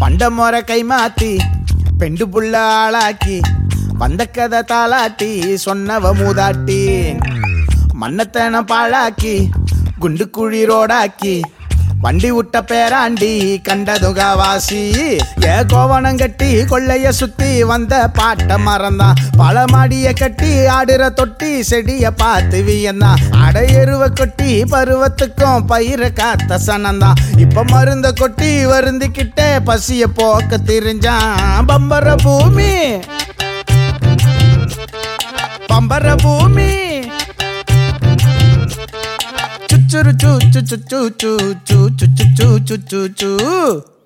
பண்ட முறை கை மாத்தி பெண்டு புள்ள ஆளாக்கி வந்த கதை தாளாட்டி சொன்னவ மூதாட்டி மன்னத்தன பாழாக்கி குண்டு குழி ரோடாக்கி வண்டி விட்ட பேராண்டி கண்டதுகாவாசி ஏ கோவணம் கட்டி கொள்ளைய சுத்தி வந்த பாட்ட மறந்தான் பழமாடிய கட்டி ஆடுற தொட்டி செடிய பார்த்து வியந்தான் அடையருவ கொட்டி பருவத்துக்கும் பயிர காத்த சனந்தான் இப்ப மருந்த கொட்டி வருந்திக்கிட்டே பசிய போக்க தெரிஞ்சான் பம்பர பூமி பம்பர பூமி சுச்சுரு சு சு சு சு சு சு சு சு சு சு சு